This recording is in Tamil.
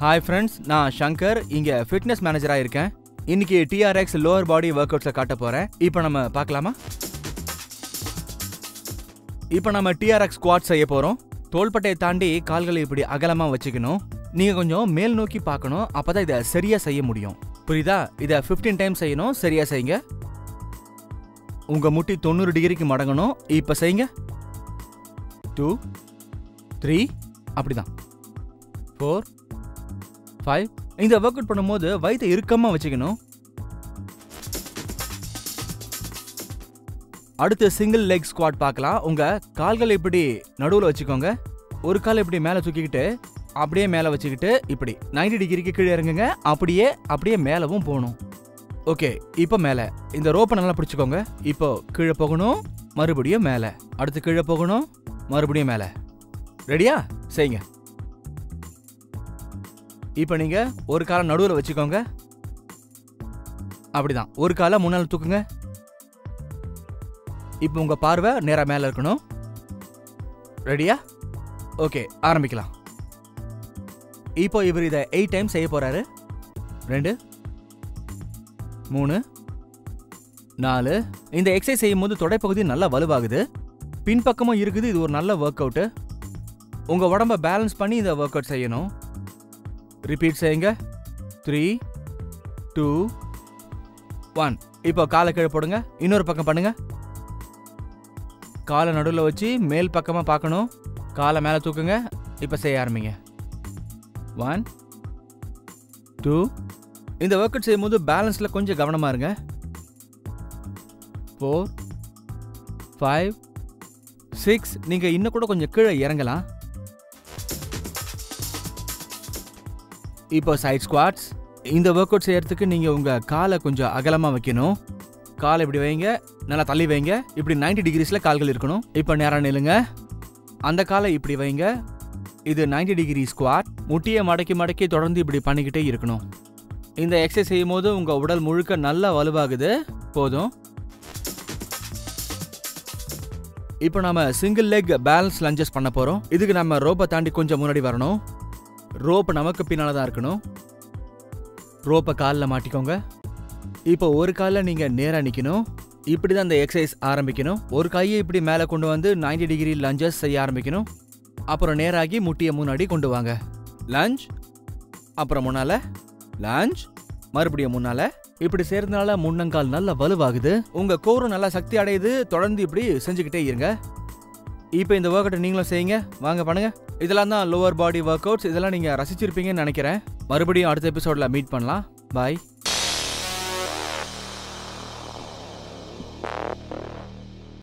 ஹாய் ஃப்ரெண்ட்ஸ் நான் சங்கர் இங்க ஃபிட்னஸ் மேனேஜரா இருக்கேன் இன்னைக்கு டிஆர்எக்ஸ் லோவர் பாடி ஒர்க் அவுட்ஸை காட்ட போறேன் இப்போ நம்ம பார்க்கலாமா இப்போ நம்ம டிஆர்எக்ஸ் ஸ்குவாட் செய்ய போறோம் தோள்பட்டையை தாண்டி கால்களை இப்படி அகலமா வச்சுக்கணும் நீங்க கொஞ்சம் மேல் நோக்கி பார்க்கணும் அப்பதான் இதை சரியா செய்ய முடியும் புரியுதா இதை 15 டைம் செய்யணும் சரியா செய்யுங்க உங்க முட்டி தொண்ணூறு டிகிரிக்கு மடங்கணும் இப்போ செய்யுங்க டூ த்ரீ அப்படிதான் ஃபோர் ஃபைவ் இந்த ஒர்க் அவுட் பண்ணும்போது வயித்தை இறுக்கமா வச்சுக்கணும் அடுத்து சிங்கிள் லெக் ஸ்குவாட் பார்க்கலாம் உங்க கால்களை இப்படி நடுவில் வச்சுக்கோங்க ஒரு கால் இப்படி மேலே தூக்கிக்கிட்டு அப்படியே மேலே வச்சுக்கிட்டு இப்படி 90 டிகிரிக்கு கீழே இறங்குங்க அப்படியே அப்படியே மேலவும் போகணும் ஓகே இப்போ மேலே இந்த ரோப்பை நல்லா பிடிச்சுக்கோங்க இப்போ கீழே போகணும் மறுபடியும் மேலே அடுத்து கீழே போகணும் மறுபடியும் மேலே ரெடியா செய்யுங்க இப்போ நீங்க ஒரு காலை நடுவில் வச்சுக்கோங்க அப்படிதான் ஒரு காலை முன்னால் தூக்குங்க இப்போ உங்க பார்வை நேரா மேல இருக்கணும் ரெடியா ஓகே ஆரம்பிக்கலாம் இப்போ இவர் இதை எயிட் டைம் செய்ய போறாரு ரெண்டு மூணு நாலு இந்த எக்ஸசைஸ் செய்யும் போது தொடைப்பகுதி நல்லா வலுவாகுது பின்பக்கமும் இருக்குது இது ஒரு நல்ல ஒர்க் அவுட்டு உங்க உடம்ப பேலன்ஸ் பண்ணி இந்த ஒர்க் அவுட் செய்யணும் ரிப்பீட் செய்யுங்க த்ரீ டூ ஒன் இப்போ காலை கீழே போடுங்க இன்னொரு பக்கம் பண்ணுங்க காலை நடுவில் வச்சு மேல் பக்கமாக பார்க்கணும் காலை மேலே தூக்குங்க இப்போ செய்ய ஆரம்பிங்க ஒன் டூ இந்த ஒர்க் அவுட் செய்யும்போது பேலன்ஸில் கொஞ்சம் கவனமாக இருங்க ஃபோர் ஃபைவ் சிக்ஸ் நீங்கள் இன்னும் கூட கொஞ்சம் கீழே இறங்கலாம் இப்போ சைட் ஸ்குவாட்ஸ் இந்த ஒர்க் அவுட் செய்யறதுக்கு நீங்கள் உங்கள் காலை கொஞ்சம் அகலமாக வைக்கணும் காலை இப்படி வைங்க நல்லா தள்ளி வைங்க இப்படி 90 டிகிரிஸில் கால்கள் இருக்கணும் இப்போ நேரம் நில்லுங்க அந்த காலை இப்படி வைங்க இது 90 டிகிரி ஸ்குவாட் முட்டியை மடக்கி மடக்கி தொடர்ந்து இப்படி பண்ணிக்கிட்டே இருக்கணும் இந்த எக்ஸசைஸ் செய்யும் போது உங்கள் உடல் முழுக்க நல்லா வலுவாகுது போதும் இப்போ நாம சிங்கிள் லெக் பேலன்ஸ் லஞ்சஸ் பண்ண போகிறோம் இதுக்கு நம்ம ரோப்பை தாண்டி கொஞ்சம் முன்னாடி வரணும் ரோப் நமக்கு பின்னால தான் இருக்கணும் ரோப்பை காலில் மாட்டிக்கோங்க இப்போ ஒரு காலில் நீங்கள் நேராக நிற்கணும் இப்படி தான் இந்த எக்ஸசைஸ் ஆரம்பிக்கணும் ஒரு கையை இப்படி மேலே கொண்டு வந்து 90 டிகிரி லஞ்சஸ் செய்ய ஆரம்பிக்கணும் அப்புறம் நேராகி முட்டியை முன்னாடி கொண்டு வாங்க லஞ்ச் அப்புறம் முன்னால லஞ்ச் மறுபடியும் முன்னால இப்படி செய்யறதுனால முன்னங்கால் நல்லா வலுவாகுது உங்க கோரும் நல்லா சக்தி அடையுது தொடர்ந்து இப்படி செஞ்சுக்கிட்டே இருங்க இப்போ இந்த ஒர்க் அவுட் நீங்களும் செய்யுங்க வாங்க பண்ணுங்க இதெல்லாம் தான் லோவர் பாடி ஒர்க் அவுட்ஸ் இதெல்லாம் நீங்க ரசிச்சிருப்பீங்கன்னு நினைக்கிறேன் மறுபடியும் அடுத்த எபிசோட்ல மீட் பண்ணலாம் பாய்